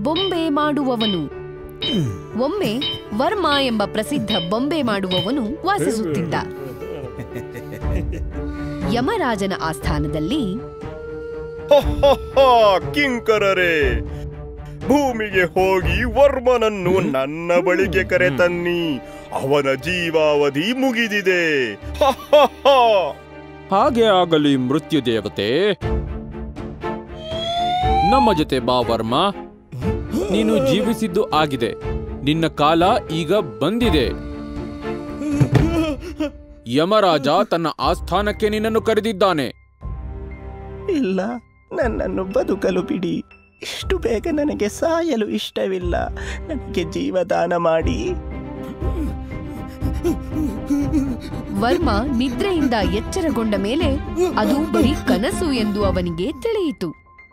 ಬೊಂಬೆ ಮಾಡುವವನು ಒಮ್ಮೆ ವರ್ಮ ಎಂಬ ಪ್ರಸಿದ್ಧ ಬೊಂಬೆ ಮಾಡುವವನು ವಾಸಿಸುತ್ತಿದ್ದ ಯಮರಾಜನ ಆಸ್ಥಾನದಲ್ಲಿ ಕಿಂಕರರೇ ಭೂಮಿಗೆ ಹೋಗಿ ವರ್ಮನನ್ನು ನನ್ನ ಬಳಿಗೆ ಕರೆತನ್ನಿ ಅವನ ಜೀವಾವಧಿ ಮುಗಿದಿದೆ ಹಾಗೆ ಆಗಲಿ ಮೃತ್ಯು ದೇವತೆ ನಮ್ಮ ಜೊತೆ ಬಾ ವರ್ಮ ನೀನು ಜೀವಿಸಿದ್ದು ಆಗಿದೆ ನಿನ್ನ ಕಾಲ ಈಗ ಬಂದಿದೆ ಯಮರಾಜ ತನ್ನ ಆಸ್ಥಾನಕ್ಕೆ ನಿನ್ನನ್ನು ಕರೆದಿದ್ದಾನೆ ಇಲ್ಲ ನನ್ನನ್ನು ಬದುಕಲು ಬಿಡಿ ಇಷ್ಟು ಬೇಗ ನನಗೆ ಸಾಯಲು ಇಷ್ಟವಿಲ್ಲ ನನಗೆ ಜೀವದಾನ ಮಾಡಿ ವರ್ಮ ನಿದ್ರೆಯಿಂದ ಎಚ್ಚರಗೊಂಡ ಮೇಲೆ ಅದು ಬರೀ ಕನಸು ಎಂದು ಅವನಿಗೆ ತಿಳಿಯಿತು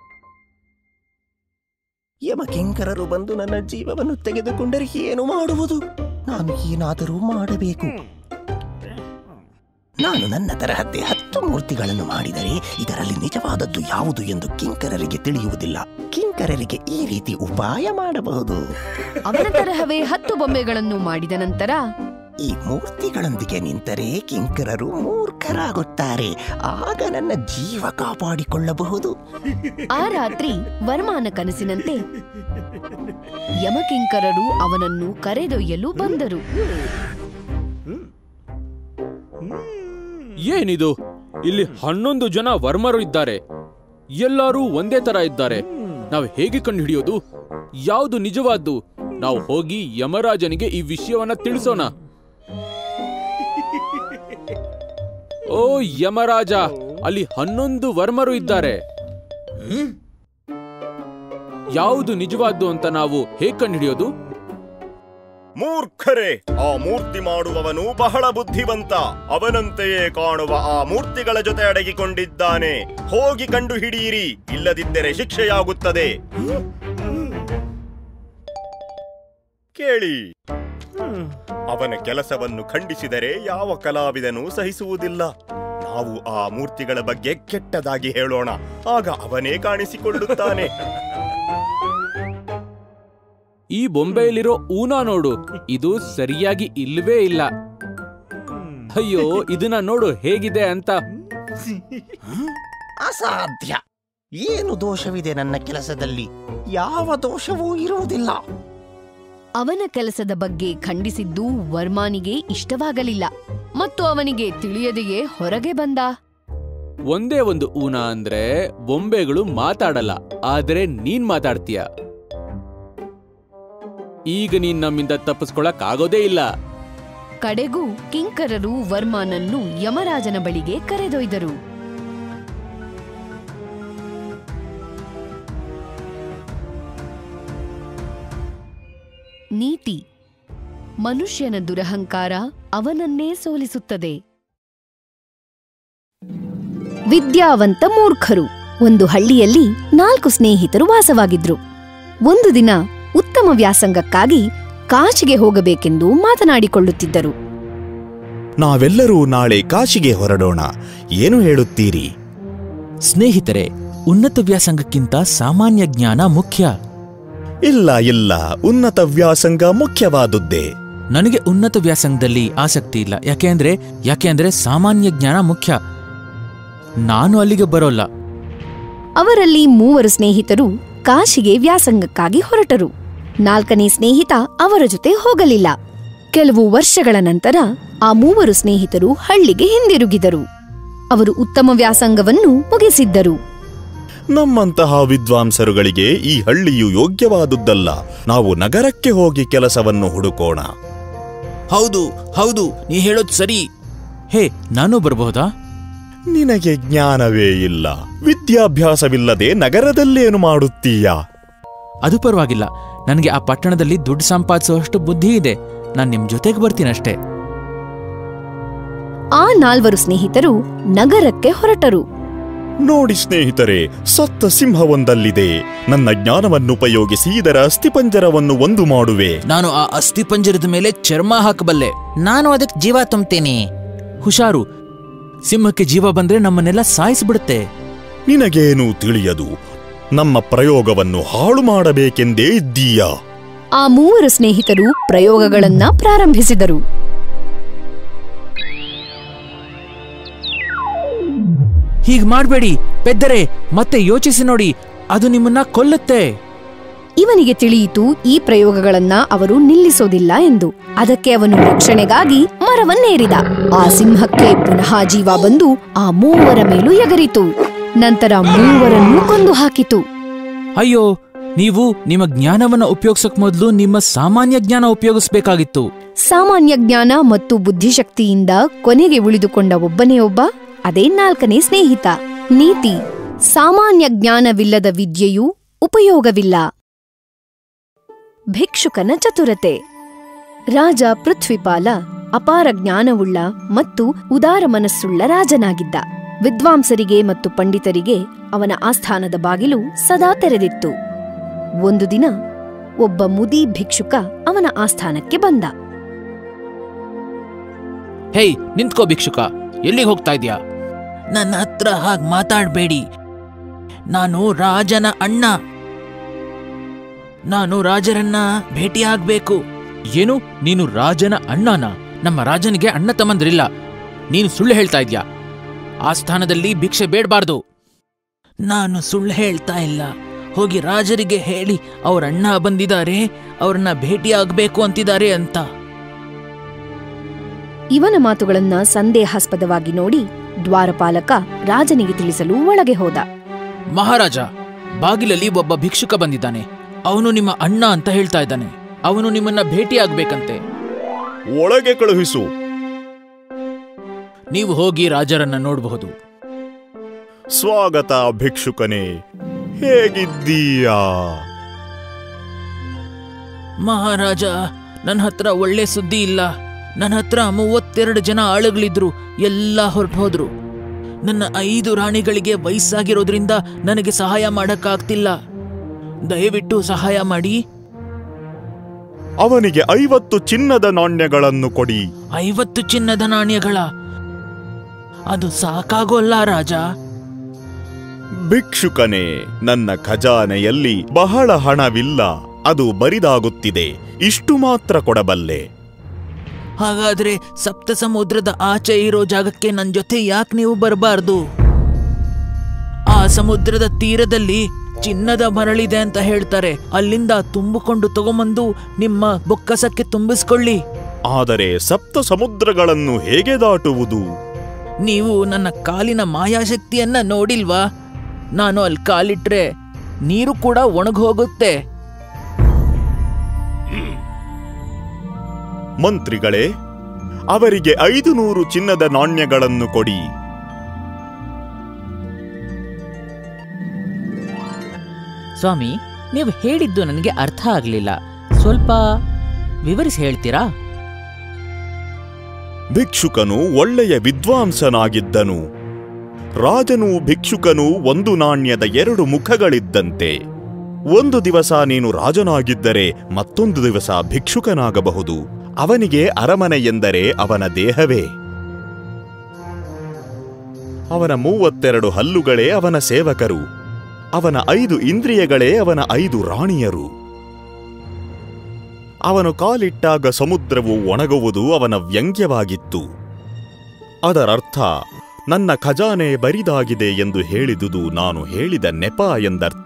ಯಮಕಿಂಕರರು ಬಂದು ನನ್ನ ಜೀವವನ್ನು ತೆಗೆದುಕೊಂಡರೆ ಏನು ಮಾಡುವುದು ನಾನು ಏನಾದರೂ ಮಾಡಬೇಕು ನಾನು ನನ್ನ ತರಹದ್ದೇ ಹತ್ತು ಮೂರ್ತಿಗಳನ್ನು ಮಾಡಿದರೆ ಇದರಲ್ಲಿ ನಿಜವಾದದ್ದು ಯಾವುದು ಎಂದು ಕಿಂಕರರಿಗೆ ತಿಳಿಯುವುದಿಲ್ಲ ಕಿಂಕರರಿಗೆ ಈ ರೀತಿ ಉಪಾಯ ಮಾಡಬಹುದು ಅವನ ತರಹವೇ ಹತ್ತು ಬೊಂಬೆಗಳನ್ನು ಮಾಡಿದ ನಂತರ ಈ ಮೂರ್ತಿಗಳೊಂದಿಗೆ ನಿಂತರೆ ಕಿಂಕರರು ಮೂರ್ಖರಾಗುತ್ತಾರೆ ಆಗ ನನ್ನ ಜೀವ ಕಾಪಾಡಿಕೊಳ್ಳಬಹುದು ಆ ರಾತ್ರಿ ವರ್ಮಾನ ಕನಸಿನಂತೆ ಯಮಕಿಂಕರರು ಅವನನ್ನು ಕರೆದೊಯ್ಯಲು ಬಂದರು ಏನಿದು ಇಲ್ಲಿ ಹನ್ನೊಂದು ಜನ ವರ್ಮರು ಇದ್ದಾರೆ ಎಲ್ಲರೂ ಒಂದೇ ತರ ಇದ್ದಾರೆ ನಾವು ಹೇಗೆ ಕಂಡುಹಿಡಿಯೋದು ಯಾವುದು ನಿಜವಾದ್ದು ನಾವು ಹೋಗಿ ಯಮರಾಜನಿಗೆ ಈ ವಿಷಯವನ್ನ ತಿಳಿಸೋಣ ಓ ಯಮರಾಜ ಅಲ್ಲಿ ಹನ್ನೊಂದು ವರ್ಮರು ಇದ್ದಾರೆ ಯಾವುದು ನಿಜವಾದ್ದು ಅಂತ ನಾವು ಹೇಗೆ ಕಂಡುಹಿಡಿಯೋದು ಮೂರ್ಖರೇ ಆ ಮೂರ್ತಿ ಮಾಡುವವನು ಬಹಳ ಬುದ್ಧಿವಂತ ಅವನಂತೆಯೇ ಕಾಣುವ ಆ ಮೂರ್ತಿಗಳ ಜೊತೆ ಅಡಗಿಕೊಂಡಿದ್ದಾನೆ ಹೋಗಿ ಕಂಡು ಹಿಡಿಯಿರಿ ಇಲ್ಲದಿದ್ದರೆ ಶಿಕ್ಷೆಯಾಗುತ್ತದೆ ಕೇಳಿ ಅವನ ಕೆಲಸವನ್ನು ಖಂಡಿಸಿದರೆ ಯಾವ ಕಲಾವಿದನೂ ಸಹಿಸುವುದಿಲ್ಲ ನಾವು ಆ ಮೂರ್ತಿಗಳ ಬಗ್ಗೆ ಕೆಟ್ಟದಾಗಿ ಹೇಳೋಣ ಆಗ ಅವನೇ ಕಾಣಿಸಿಕೊಳ್ಳುತ್ತಾನೆ ಈ ಬೊಂಬೆಯಲ್ಲಿರೋ ಊನಾ ನೋಡು ಇದು ಸರಿಯಾಗಿ ಇಲ್ವೇ ಇಲ್ಲ ಅಯ್ಯೋ ಇದನ್ನ ನೋಡು ಹೇಗಿದೆ ಅಂತ ಅಸಾಧ್ಯ ಏನು ದೋಷವಿದೆ ನನ್ನ ಕೆಲಸದಲ್ಲಿ ಯಾವ ದೋಷವೂ ಇರುವುದಿಲ್ಲ ಅವನ ಕೆಲಸದ ಬಗ್ಗೆ ಖಂಡಿಸಿದ್ದು ವರ್ಮಾನಿಗೆ ಇಷ್ಟವಾಗಲಿಲ್ಲ ಮತ್ತು ಅವನಿಗೆ ತಿಳಿಯದೆಯೇ ಹೊರಗೆ ಬಂದ ಒಂದೇ ಒಂದು ಊನ ಅಂದ್ರೆ ಬೊಂಬೆಗಳು ಮಾತಾಡಲ್ಲ ಆದ್ರೆ ನೀನ್ ಮಾತಾಡ್ತೀಯ ಈಗ ನೀನ್ ನಮ್ಮಿಂದ ತಪ್ಪಿಸ್ಕೊಳಕ್ ಆಗೋದೇ ಇಲ್ಲ ಕಡೆಗೂ ಕಿಂಕರರು ವರ್ಮಾನನ್ನು ಯಮರಾಜನ ಬಳಿಗೆ ಕರೆದೊಯ್ದರು ನೀತಿ ಮನುಷ್ಯನ ದುರಹಂಕಾರ ಅವನನ್ನೇ ಸೋಲಿಸುತ್ತದೆ ವಿದ್ಯಾವಂತ ಮೂರ್ಖರು ಒಂದು ಹಳ್ಳಿಯಲ್ಲಿ ನಾಲ್ಕು ಸ್ನೇಹಿತರು ವಾಸವಾಗಿದ್ರು ಒಂದು ದಿನ ಉತ್ತಮ ವ್ಯಾಸಂಗಕ್ಕಾಗಿ ಕಾಶಿಗೆ ಹೋಗಬೇಕೆಂದು ಮಾತನಾಡಿಕೊಳ್ಳುತ್ತಿದ್ದರು ನಾವೆಲ್ಲರೂ ನಾಳೆ ಕಾಶಿಗೆ ಹೊರಡೋಣ ಏನು ಹೇಳುತ್ತೀರಿ ಸ್ನೇಹಿತರೆ ಉನ್ನತ ವ್ಯಾಸಂಗಕ್ಕಿಂತ ಸಾಮಾನ್ಯ ಜ್ಞಾನ ಮುಖ್ಯ ಇಲ್ಲ ಇಲ್ಲ ಉನ್ನತ ವ್ಯಾಸಂಗ ಮುಖ್ಯವಾದುದ್ದೇ ನನಗೆ ಉನ್ನತ ವ್ಯಾಸಂಗದಲ್ಲಿ ಆಸಕ್ತಿ ಇಲ್ಲ ಯಾಕೆಂದ್ರೆ ಯಾಕೆಂದ್ರೆ ಸಾಮಾನ್ಯ ಜ್ಞಾನ ಮುಖ್ಯ ನಾನು ಅಲ್ಲಿಗೆ ಬರೋಲ್ಲ ಅವರಲ್ಲಿ ಮೂವರು ಸ್ನೇಹಿತರು ಕಾಶಿಗೆ ವ್ಯಾಸಂಗಕ್ಕಾಗಿ ಹೊರಟರು ನಾಲ್ಕನೇ ಸ್ನೇಹಿತ ಅವರ ಜೊತೆ ಹೋಗಲಿಲ್ಲ ಕೆಲವು ವರ್ಷಗಳ ನಂತರ ಆ ಮೂವರು ಸ್ನೇಹಿತರು ಹಳ್ಳಿಗೆ ಹಿಂದಿರುಗಿದರು ಅವರು ಉತ್ತಮ ವ್ಯಾಸಂಗವನ್ನು ಮುಗಿಸಿದ್ದರು ನಮ್ಮಂತಹ ವಿದ್ವಾಂಸರುಗಳಿಗೆ ಈ ಹಳ್ಳಿಯು ಯೋಗ್ಯವಾದುದ್ದಲ್ಲ ನಾವು ನಗರಕ್ಕೆ ಹೋಗಿ ಕೆಲಸವನ್ನು ಹುಡುಕೋಣ ಹೌದು ಹೌದು ನೀ ಹೇಳೋದು ಸರಿ ಹೇ ನಾನು ಬರಬಹುದಾ ನಿನಗೆ ಜ್ಞಾನವೇ ಇಲ್ಲ ವಿದ್ಯಾಭ್ಯಾಸವಿಲ್ಲದೆ ನಗರದಲ್ಲೇನು ಮಾಡುತ್ತೀಯಾ ಅದು ಪರವಾಗಿಲ್ಲ ನನಗೆ ಆ ಪಟ್ಟಣದಲ್ಲಿ ದುಡ್ಡು ಸಂಪಾದಿಸುವಷ್ಟು ಬುದ್ಧಿ ಇದೆ ನಾನು ನಿಮ್ ಜೊತೆಗೆ ಬರ್ತೀನಷ್ಟೇ ಆ ನಾಲ್ವರು ಸ್ನೇಹಿತರು ನಗರಕ್ಕೆ ಹೊರಟರು ನೋಡಿ ಸ್ನೇಹಿತರೆ ಸತ್ತ ಸಿಂಹವೊಂದಲ್ಲಿದೆ ನನ್ನ ಜ್ಞಾನವನ್ನುಪಯೋಗಿಸಿ ಇದರ ಅಸ್ಥಿಪಂಜರವನ್ನು ಒಂದು ಮಾಡುವೆ ನಾನು ಆ ಅಸ್ಥಿಪಂಜರದ ಮೇಲೆ ಚರ್ಮ ಹಾಕಬಲ್ಲೆ ನಾನು ಅದಕ್ಕೆ ಜೀವ ತುಂಬ್ತೇನೆ ಹುಷಾರು ಸಿಂಹಕ್ಕೆ ಜೀವ ಬಂದ್ರೆ ನಮ್ಮನ್ನೆಲ್ಲ ಸಾಯಿಸ್ಬಿಡುತ್ತೆ ನಿನಗೇನೂ ತಿಳಿಯದು ನಮ್ಮ ಪ್ರಯೋಗವನ್ನು ಹಾಳು ಮಾಡಬೇಕೆಂದೇ ಇದ್ದೀಯಾ ಆ ಮೂವರು ಸ್ನೇಹಿತರು ಪ್ರಯೋಗಗಳನ್ನ ಪ್ರಾರಂಭಿಸಿದರು ಹೀಗ್ ಮಾಡ್ಬೇಡಿ ಪೆದ್ದರೆ ಮತ್ತೆ ಯೋಚಿಸಿ ನೋಡಿ ಅದು ನಿಮ್ಮನ್ನ ಕೊಲ್ಲುತ್ತೆ ಇವನಿಗೆ ತಿಳಿಯಿತು ಈ ಪ್ರಯೋಗಗಳನ್ನ ಅವರು ನಿಲ್ಲಿಸೋದಿಲ್ಲ ಎಂದು ಅದಕ್ಕೆ ಅವನು ರಕ್ಷಣೆಗಾಗಿ ಮರವನ್ನೇರಿದ ಆ ಸಿಂಹಕ್ಕೆ ಪುನಃ ಜೀವ ಬಂದು ಆ ಮೂವರ ಮೇಲೂ ಎಗರಿತು ನಂತರ ಮೂವರನ್ನು ಕೊಂದು ಹಾಕಿತು ಅಯ್ಯೋ ನೀವು ನಿಮ್ಮ ಜ್ಞಾನವನ್ನ ಉಪಯೋಗಿಸಕ್ ಮೊದಲು ನಿಮ್ಮ ಸಾಮಾನ್ಯ ಜ್ಞಾನ ಉಪಯೋಗಿಸ್ಬೇಕಾಗಿತ್ತು ಸಾಮಾನ್ಯ ಜ್ಞಾನ ಮತ್ತು ಬುದ್ಧಿಶಕ್ತಿಯಿಂದ ಕೊನೆಗೆ ಉಳಿದುಕೊಂಡ ಒಬ್ಬನೇ ಒಬ್ಬ ಅದೇ ನಾಲ್ಕನೇ ಸ್ನೇಹಿತ ನೀತಿ ಸಾಮಾನ್ಯ ಜ್ಞಾನವಿಲ್ಲದ ವಿದ್ಯೆಯು ಉಪಯೋಗವಿಲ್ಲ ಭಿಕ್ಷುಕನ ಚತುರತೆ ರಾಜ ಪೃಥ್ವಿಪಾಲ ಅಪಾರ ಜ್ಞಾನವುಳ್ಳ ಮತ್ತು ಉದಾರ ಮನಸ್ಸುಳ್ಳ ರಾಜನಾಗಿದ್ದ ವಿದ್ವಾಂಸರಿಗೆ ಮತ್ತು ಪಂಡಿತರಿಗೆ ಅವನ ಆಸ್ಥಾನದ ಬಾಗಿಲು ಸದಾ ತೆರೆದಿತ್ತು ಒಂದು ದಿನ ಒಬ್ಬ ಮುದಿ ಭಿಕ್ಷುಕ ಅವನ ಆಸ್ಥಾನಕ್ಕೆ ಬಂದ ಹೇಯ್ ನಿಂತ್ಕೋ ಭಿಕ್ಷುಕ ಎಲ್ಲಿಗೆ ಹೋಗ್ತಾ ಇದ್ಯಾ ನನ್ನ ಹತ್ರ ಹಾಗೆ ಮಾತಾಡ್ಬೇಡಿ ನಾನು ರಾಜನ ಅಣ್ಣ ನಾನು ರಾಜರನ್ನ ಭೇಟಿಯಾಗ್ಬೇಕು ಏನು ನೀನು ರಾಜನ ಅಣ್ಣನ ನಮ್ಮ ರಾಜನಿಗೆ ಅಣ್ಣ ತಮ್ಮಂದ್ರಿಲ್ಲ ನೀನು ಸುಳ್ಳು ಹೇಳ್ತಾ ಇದ್ಯಾ ಆ ಸ್ಥಾನದಲ್ಲಿ ಭಿಕ್ಷೆ ಬೇಡಬಾರ್ದು ನಾನು ಸುಳ್ಳು ಹೇಳ್ತಾ ಇಲ್ಲ ಹೋಗಿ ರಾಜರಿಗೆ ಹೇಳಿ ಅವ್ರ ಅಣ್ಣ ಬಂದಿದ್ದಾರೆ ಅವ್ರನ್ನ ಭೇಟಿಯಾಗಬೇಕು ಅಂತಿದ್ದಾರೆ ಅಂತ ಇವನ ಮಾತುಗಳನ್ನ ಸಂದೇಹಾಸ್ಪದವಾಗಿ ನೋಡಿ ದ್ವಾರಪಾಲಕ ರಾಜನಿಗೆ ತಿಳಿಸಲು ಒಳಗೆ ಹೋದ ಮಹಾರಾಜ ಬಾಗಿಲಲ್ಲಿ ಒಬ್ಬ ಭಿಕ್ಷುಕ ಬಂದಿದ್ದಾನೆ ಅವನು ನಿಮ್ಮ ಅಣ್ಣ ಅಂತ ಹೇಳ್ತಾ ಇದ್ದಾನೆ ಅವನು ನಿಮ್ಮನ್ನ ಭೇಟಿಯಾಗ್ಬೇಕಂತೆ ಒಳಗೆ ಕಳುಹಿಸು ನೀವು ಹೋಗಿ ರಾಜರನ್ನ ನೋಡಬಹುದು ಸ್ವಾಗತ ಭಿಕ್ಷುಕನೇ ಹೇಗಿದ್ದೀಯಾ ಮಹಾರಾಜ ನನ್ನ ಹತ್ರ ಒಳ್ಳೆ ಸುದ್ದಿ ಇಲ್ಲ ನನ್ನ ಹತ್ರ ಮೂವತ್ತೆರಡು ಜನ ಆಳುಗಳಿದ್ರು ಎಲ್ಲ ಹೊರಟು ಹೋದ್ರು ನನ್ನ ಐದು ರಾಣಿಗಳಿಗೆ ವಯಸ್ಸಾಗಿರೋದ್ರಿಂದ ನನಗೆ ಸಹಾಯ ಮಾಡಕ್ಕಾಗ್ತಿಲ್ಲ ದಯವಿಟ್ಟು ಸಹಾಯ ಮಾಡಿ ಅವನಿಗೆ ಐವತ್ತು ಚಿನ್ನದ ನಾಣ್ಯಗಳನ್ನು ಕೊಡಿ ಐವತ್ತು ಚಿನ್ನದ ನಾಣ್ಯಗಳ ಅದು ಸಾಕಾಗೋಲ್ಲ ರಾಜ ಭಿಕ್ಷುಕನೇ ನನ್ನ ಖಜಾನೆಯಲ್ಲಿ ಬಹಳ ಹಣವಿಲ್ಲ ಅದು ಬರಿದಾಗುತ್ತಿದೆ ಇಷ್ಟು ಮಾತ್ರ ಕೊಡಬಲ್ಲೆ ಹಾಗಾದ್ರೆ ಸಪ್ತ ಸಮುದ್ರದ ಆಚೆ ಇರೋ ಜಾಗಕ್ಕೆ ನನ್ ಜೊತೆ ಯಾಕೆ ನೀವು ಬರಬಾರ್ದು ಆ ಸಮುದ್ರದ ತೀರದಲ್ಲಿ ಚಿನ್ನದ ಮರಳಿದೆ ಅಂತ ಹೇಳ್ತಾರೆ ಅಲ್ಲಿಂದ ತುಂಬಿಕೊಂಡು ತಗೊಂಬಂದು ನಿಮ್ಮ ಬೊಕ್ಕಸಕ್ಕೆ ತುಂಬಿಸ್ಕೊಳ್ಳಿ ಆದರೆ ಸಪ್ತ ಸಮುದ್ರಗಳನ್ನು ಹೇಗೆ ದಾಟುವುದು ನೀವು ನನ್ನ ಕಾಲಿನ ಮಾಯಾಶಕ್ತಿಯನ್ನ ನೋಡಿಲ್ವಾ ನಾನು ಅಲ್ಲಿ ಕಾಲಿಟ್ರೆ ನೀರು ಕೂಡ ಒಣಗೋಗುತ್ತೆ ಮಂತ್ರಿಗಳೇ ಅವರಿಗೆ ಐದು ನೂರು ಚಿನ್ನದ ನಾಣ್ಯಗಳನ್ನು ಕೊಡಿ ಸ್ವಾಮಿ ನೀವು ಹೇಳಿದ್ದು ನನಗೆ ಅರ್ಥ ಆಗಲಿಲ್ಲ ಸ್ವಲ್ಪ ವಿವರಿಸಿ ಹೇಳ್ತೀರಾ ಭಿಕ್ಷುಕನು ಒಳ್ಳೆಯ ವಿದ್ವಾಂಸನಾಗಿದ್ದನು ರಾಜನು ಭಿಕ್ಷುಕನು ಒಂದು ನಾಣ್ಯದ ಎರಡು ಮುಖಗಳಿದ್ದಂತೆ ಒಂದು ದಿವಸ ನೀನು ರಾಜನಾಗಿದ್ದರೆ ಮತ್ತೊಂದು ದಿವಸ ಭಿಕ್ಷುಕನಾಗಬಹುದು ಅವನಿಗೆ ಅರಮನೆ ಎಂದರೆ ಅವನ ದೇಹವೇ ಅವನ ಮೂವತ್ತೆರಡು ಹಲ್ಲುಗಳೇ ಅವನ ಸೇವಕರು ಅವನ ಐದು ಇಂದ್ರಿಯಗಳೇ ಅವನ ಐದು ರಾಣಿಯರು ಅವನು ಕಾಲಿಟ್ಟಾಗ ಸಮುದ್ರವು ಒಣಗುವುದು ಅವನ ವ್ಯಂಗ್ಯವಾಗಿತ್ತು ಅದರರ್ಥ ನನ್ನ ಖಜಾನೆ ಬರಿದಾಗಿದೆ ಎಂದು ಹೇಳಿದುದು ನಾನು ಹೇಳಿದ ನೆಪ ಎಂದರ್ಥ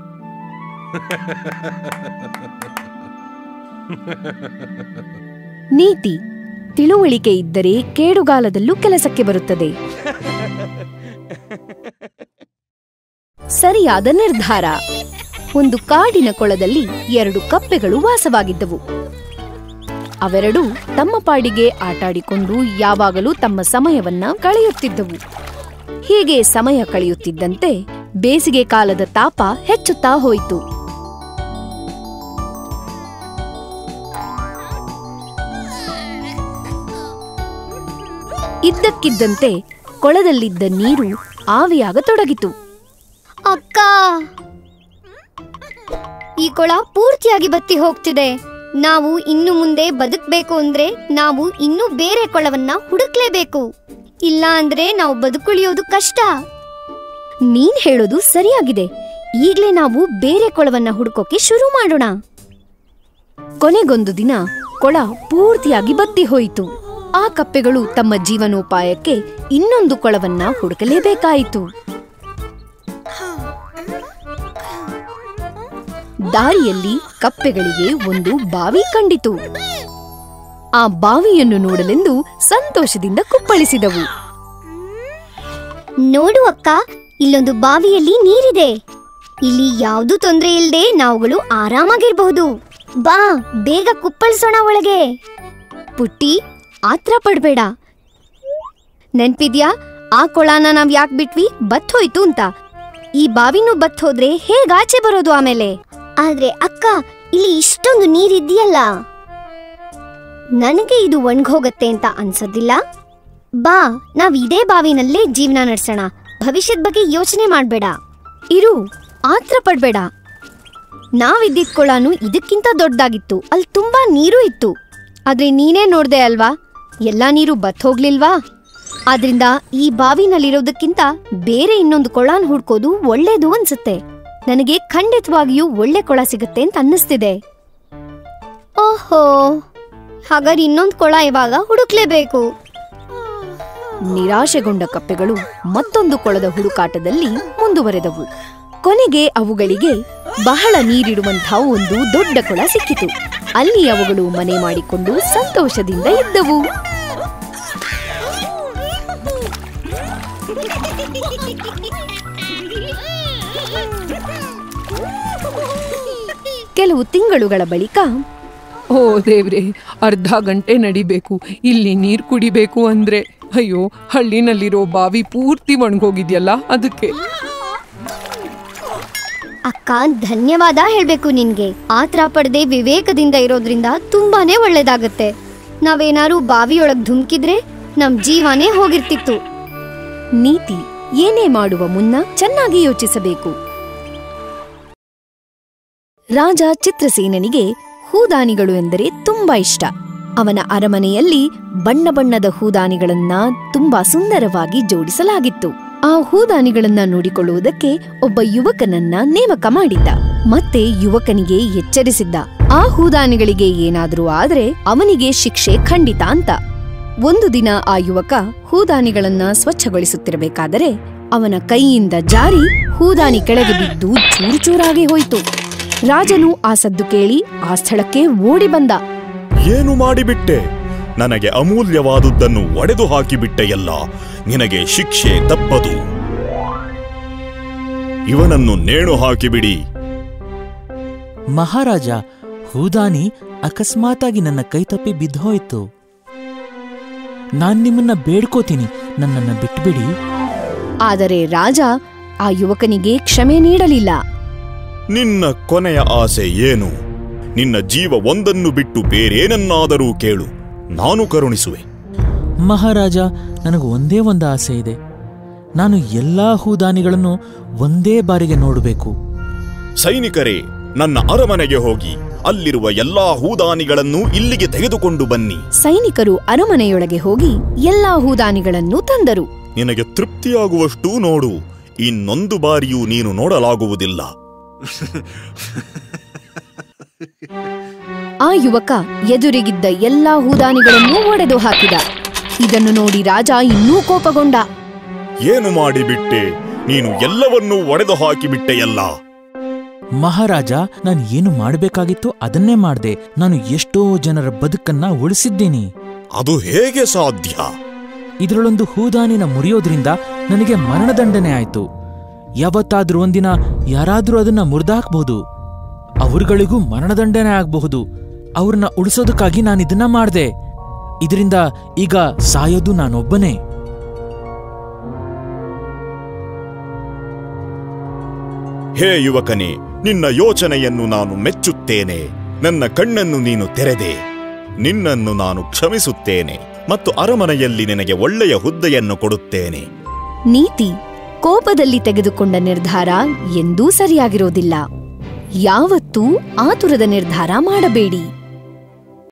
ನೀತಿ ತಿಳುವಳಿಕೆ ಇದ್ದರೆ ಕೇಡುಗಾಲದಲ್ಲೂ ಕೆಲಸಕ್ಕೆ ಬರುತ್ತದೆ ಸರಿಯಾದ ನಿರ್ಧಾರ ಒಂದು ಕಾಡಿನ ಕೊಳದಲ್ಲಿ ಎರಡು ಕಪ್ಪೆಗಳು ವಾಸವಾಗಿದ್ದವು ಅವೆರಡೂ ತಮ್ಮ ಪಾಡಿಗೆ ಆಟಾಡಿಕೊಂಡು ಯಾವಾಗಲೂ ತಮ್ಮ ಸಮಯವನ್ನ ಕಳೆಯುತ್ತಿದ್ದವು ಹೀಗೆ ಸಮಯ ಕಳೆಯುತ್ತಿದ್ದಂತೆ ಬೇಸಿಗೆ ಕಾಲದ ತಾಪ ಹೆಚ್ಚುತ್ತಾ ಹೋಯಿತು ಇದ್ದಕ್ಕಿದ್ದಂತೆ ಕೊಳದಲ್ಲಿದ್ದ ನೀರು ಆವಿಯಾಗತೊಡಗಿತು ಅಕ್ಕ ಈ ಕೊಳ ಪೂರ್ತಿಯಾಗಿ ಬತ್ತಿ ಹೋಗ್ತಿದೆ ನಾವು ಇನ್ನು ಮುಂದೆ ಬದುಕಬೇಕು ಅಂದ್ರೆ ನಾವು ಇನ್ನೂ ಬೇರೆ ಕೊಳವನ್ನ ಹುಡುಕ್ಲೇಬೇಕು ಇಲ್ಲ ಅಂದ್ರೆ ನಾವು ಬದುಕುಳಿಯೋದು ಕಷ್ಟ ನೀನ್ ಹೇಳೋದು ಸರಿಯಾಗಿದೆ ಈಗ್ಲೇ ನಾವು ಬೇರೆ ಕೊಳವನ್ನ ಹುಡುಕೋಕೆ ಶುರು ಮಾಡೋಣ ಕೊನೆಗೊಂದು ದಿನ ಕೊಳ ಪೂರ್ತಿಯಾಗಿ ಬತ್ತಿ ಹೋಯಿತು ಆ ಕಪ್ಪೆಗಳು ತಮ್ಮ ಜೀವನೋಪಾಯಕ್ಕೆ ಇನ್ನೊಂದು ಕೊಳವನ್ನ ಹುಡುಕಲೇಬೇಕಾಯಿತು ದಾರಿಯಲ್ಲಿ ಕಪ್ಪೆಗಳಿಗೆ ಒಂದು ಬಾವಿ ಕಂಡಿತು ಆ ಬಾವಿಯನ್ನು ನೋಡಲೆಂದು ಸಂತೋಷದಿಂದ ಕುಪ್ಪಳಿಸಿದವು ನೋಡು ಅಕ್ಕ ಇಲ್ಲೊಂದು ಬಾವಿಯಲ್ಲಿ ನೀರಿದೆ ಇಲ್ಲಿ ಯಾವ್ದು ತೊಂದ್ರೆ ಇಲ್ಲದೆ ನಾವುಗಳು ಆರಾಮಾಗಿರ್ಬಹುದು ಬಾ ಬೇಗ ಕುಪ್ಪಳಿಸೋಣ ಒಳಗೆ ಪುಟ್ಟಿ ಆತ್ರ ಪಡ್ಬೇಡ ನೆನ್ಪಿದ್ಯಾ ಆ ಕೊಳನ ನಾವ್ ಯಾಕ್ ಬಿಟ್ವಿ ಬತ್ ಹೋಯ್ತು ಅಂತ ಈ ಬಾವಿನೂ ಬತ್ ಹೋದ್ರೆ ಹೇಗ್ ಆಚೆ ಬರೋದು ಆಮೇಲೆ ಆದ್ರೆ ಅಕ್ಕ ಇಲ್ಲಿ ಇಷ್ಟೊಂದು ನೀರಿದೆಯಲ್ಲ ನನಗೆ ಇದು ಒಣಗೋಗತ್ತೆ ಅಂತ ಅನ್ಸೋದಿಲ್ಲ ಬಾ ನಾವ್ ಇದೇ ಬಾವಿನಲ್ಲೇ ಜೀವನ ನಡೆಸೋಣ ಭವಿಷ್ಯದ ಬಗ್ಗೆ ಯೋಚನೆ ಮಾಡ್ಬೇಡ ಇರು ಆತ್ರ ಪಡ್ಬೇಡ ನಾವಿದ್ದಿದ್ ಕೊಳನು ಇದಕ್ಕಿಂತ ದೊಡ್ಡದಾಗಿತ್ತು ಅಲ್ಲಿ ತುಂಬಾ ನೀರು ಇತ್ತು ಆದ್ರೆ ನೀನೇ ನೋಡ್ದೆ ಅಲ್ವಾ ಎಲ್ಲಾ ನೀರು ಬತ್ ಹೋಗ್ಲಿಲ್ವಾ ಆದ್ರಿಂದ ಈ ಬಾವಿನಲ್ಲಿರೋದಕ್ಕಿಂತ ಬೇರೆ ಇನ್ನೊಂದು ಕೊಳನ್ ಹುಡ್ಕೋದು ಒಳ್ಳೇದು ಅನ್ಸುತ್ತೆ ನನಗೆ ಖಂಡಿತವಾಗಿಯೂ ಒಳ್ಳೆ ಕೊಳ ಸಿಗುತ್ತೆ ಅಂತ ಅನ್ನಿಸ್ತಿದೆ ಓಹೋ ಹಾಗಾದ್ರೆ ಇನ್ನೊಂದು ಕೊಳ ಇವಾಗ ಹುಡುಕ್ಲೇಬೇಕು ನಿರಾಶೆಗೊಂಡ ಕಪ್ಪೆಗಳು ಮತ್ತೊಂದು ಕೊಳದ ಹುಡುಕಾಟದಲ್ಲಿ ಮುಂದುವರೆದವು ಕೊನೆಗೆ ಅವುಗಳಿಗೆ ಬಹಳ ನೀರಿಡುವಂಥ ಒಂದು ದೊಡ್ಡ ಕೊಳ ಸಿಕ್ಕಿತು ಅಲ್ಲಿ ಅವುಗಳು ಮನೆ ಮಾಡಿಕೊಂಡು ಸಂತೋಷದಿಂದ ಇದ್ದವು ಕೆಲವು ತಿಂಗಳುಗಳ ಬಳಿಕ ಓ ದೇವ್ರೆ ಅರ್ಧ ಗಂಟೆ ನಡಿಬೇಕು ಇಲ್ಲಿ ನೀರ್ ಕುಡಿಬೇಕು ಅಂದ್ರೆ ಅಯ್ಯೋ ಹಳ್ಳಿನಲ್ಲಿರೋ ಬಾವಿ ಪೂರ್ತಿ ಒಣಗೋಗಿದ್ಯಲ್ಲ ಅದಕ್ಕೆ ಅಕ್ಕ ಧನ್ಯವಾದ ಹೇಳ್ಬೇಕು ನಿನ್ಗೆ ಆತ್ರ ಪಡದೆ ವಿವೇಕದಿಂದ ಇರೋದ್ರಿಂದ ತುಂಬಾನೇ ಒಳ್ಳೇದಾಗತ್ತೆ ನಾವೇನಾರು ಬಾವಿಯೊಳಗ್ ಧುಮ್ಕಿದ್ರೆ ನಮ್ ಜೀವನೇ ಹೋಗಿರ್ತಿತ್ತು ನೀತಿ ಏನೇ ಮಾಡುವ ಮುನ್ನ ಚೆನ್ನಾಗಿ ಯೋಚಿಸಬೇಕು ರಾಜ ಚಿತ್ರಸೇನನಿಗೆ ಹೂದಾನಿಗಳು ಎಂದರೆ ತುಂಬಾ ಇಷ್ಟ ಅವನ ಅರಮನೆಯಲ್ಲಿ ಬಣ್ಣ ಬಣ್ಣದ ಹೂದಾನಿಗಳನ್ನ ತುಂಬಾ ಸುಂದರವಾಗಿ ಜೋಡಿಸಲಾಗಿತ್ತು ಆ ಹೂದಾನಿಗಳನ್ನ ನೋಡಿಕೊಳ್ಳುವುದಕ್ಕೆ ಒಬ್ಬ ಯುವಕನನ್ನ ನೇಮಕ ಮಾಡಿದ್ದ ಮತ್ತೆ ಯುವಕನಿಗೆ ಎಚ್ಚರಿಸಿದ್ದ ಆ ಹೂದಾನಿಗಳಿಗೆ ಏನಾದ್ರೂ ಆದ್ರೆ ಅವನಿಗೆ ಶಿಕ್ಷೆ ಖಂಡಿತ ಅಂತ ಒಂದು ದಿನ ಆ ಯುವಕ ಹೂದಾನಿಗಳನ್ನ ಸ್ವಚ್ಛಗೊಳಿಸುತ್ತಿರಬೇಕಾದರೆ ಅವನ ಕೈಯಿಂದ ಜಾರಿ ಹೂದಾನಿ ಕೆಳಗೆ ಬಿದ್ದು ಚೂರು ಚೂರಾಗಿ ಹೋಯಿತು ರಾಜನು ಆ ಸದ್ದು ಕೇಳಿ ಆ ಸ್ಥಳಕ್ಕೆ ಓಡಿ ಬಂದ ಏನು ಮಾಡಿಬಿಟ್ಟೆ ನನಗೆ ಅಮೂಲ್ಯವಾದುದನ್ನು ಒಡೆದು ಹಾಕಿಬಿಟ್ಟೆಯಲ್ಲ ನಿನಗೆ ಶಿಕ್ಷೆ ತಪ್ಪದು ಇವನನ್ನು ನೇಣು ಹಾಕಿಬಿಡಿ ಮಹಾರಾಜ ಹೂದಾನಿ ಅಕಸ್ಮಾತಾಗಿ ನನ್ನ ಕೈ ತಪ್ಪಿ ಬಿದ್ದೋಯ್ತು ನಾನ್ ನಿಮ್ಮನ್ನ ಬೇಡ್ಕೋತೀನಿ ನನ್ನನ್ನ ಬಿಟ್ಬಿಡಿ ಆದರೆ ರಾಜ ಆ ಯುವಕನಿಗೆ ಕ್ಷಮೆ ನೀಡಲಿಲ್ಲ ನಿನ್ನ ಕೊನೆಯ ಆಸೆ ಏನು ನಿನ್ನ ಜೀವ ಒಂದನ್ನು ಬಿಟ್ಟು ಬೇರೇನನ್ನಾದರೂ ಕೇಳು ನಾನು ಕರುಣಿಸುವೆ ಮಹಾರಾಜ ನನಗೆ ಒಂದೇ ಒಂದು ಆಸೆ ಇದೆ ನಾನು ಎಲ್ಲಾ ಹೂದಾನಿಗಳನ್ನು ಒಂದೇ ಬಾರಿಗೆ ನೋಡಬೇಕು ಸೈನಿಕರೇ ನನ್ನ ಅರಮನೆಗೆ ಹೋಗಿ ಅಲ್ಲಿರುವ ಎಲ್ಲಾ ಹೂದಾನಿಗಳನ್ನು ಇಲ್ಲಿಗೆ ತೆಗೆದುಕೊಂಡು ಬನ್ನಿ ಸೈನಿಕರು ಅರಮನೆಯೊಳಗೆ ಹೋಗಿ ಎಲ್ಲಾ ಹೂದಾನಿಗಳನ್ನು ತಂದರು ನಿನಗೆ ತೃಪ್ತಿಯಾಗುವಷ್ಟೂ ನೋಡು ಇನ್ನೊಂದು ಬಾರಿಯೂ ನೀನು ನೋಡಲಾಗುವುದಿಲ್ಲ ಆ ಯುವಕ ಎದುರಿಗಿದ್ದ ಎಲ್ಲಾ ಹೂದಾನಿಗಳನ್ನು ಒಡೆದು ಹಾಕಿದ ಇದನ್ನು ನೋಡಿ ರಾಜ ಇನ್ನೂ ಕೋಪಗೊಂಡ ಏನು ಮಾಡಿಬಿಟ್ಟೆ ನೀನು ಎಲ್ಲವನ್ನೂ ಒಡೆದು ಹಾಕಿಬಿಟ್ಟೆಯಲ್ಲ ಮಹಾರಾಜ ನಾನು ಏನು ಮಾಡಬೇಕಾಗಿತ್ತು ಅದನ್ನೇ ಮಾಡ್ದೆ ನಾನು ಎಷ್ಟೋ ಜನರ ಬದುಕನ್ನ ಉಳಿಸಿದ್ದೀನಿ ಅದು ಹೇಗೆ ಸಾಧ್ಯ ಇದರಲ್ಲೊಂದು ಹೂದಾನಿನ ಮುರಿಯೋದ್ರಿಂದ ನನಗೆ ಮರಣದಂಡನೆ ಆಯ್ತು ಯಾವತ್ತಾದ್ರೂ ಒಂದಿನ ಯಾರಾದ್ರೂ ಅದನ್ನ ಮುರಿದಾಕ್ಬಹುದು ಅವ್ರಗಳಿಗೂ ಮರಣದಂಡನೆ ಆಗಬಹುದು ಅವ್ರನ್ನ ಉಳಿಸೋದಕ್ಕಾಗಿ ನಾನು ಇದನ್ನ ಮಾಡ್ದೆ ಇದರಿಂದ ಈಗ ಸಾಯೋದು ನಾನೊಬ್ಬನೇ ಹೇ ಯುವಕನೇ ನಿನ್ನ ಯೋಚನೆಯನ್ನು ನಾನು ಮೆಚ್ಚುತ್ತೇನೆ ನನ್ನ ಕಣ್ಣನ್ನು ನೀನು ತೆರೆದೆ ನಿನ್ನನ್ನು ನಾನು ಕ್ಷಮಿಸುತ್ತೇನೆ ಮತ್ತು ಅರಮನೆಯಲ್ಲಿ ನಿನಗೆ ಒಳ್ಳೆಯ ಹುದ್ದೆಯನ್ನು ಕೊಡುತ್ತೇನೆ ನೀತಿ ಕೋಪದಲ್ಲಿ ತೆಗೆದುಕೊಂಡ ನಿರ್ಧಾರ ಎಂದೂ ಸರಿಯಾಗಿರೋದಿಲ್ಲ ಯಾವತ್ತೂ ಆತುರದ ನಿರ್ಧಾರ ಮಾಡಬೇಡಿ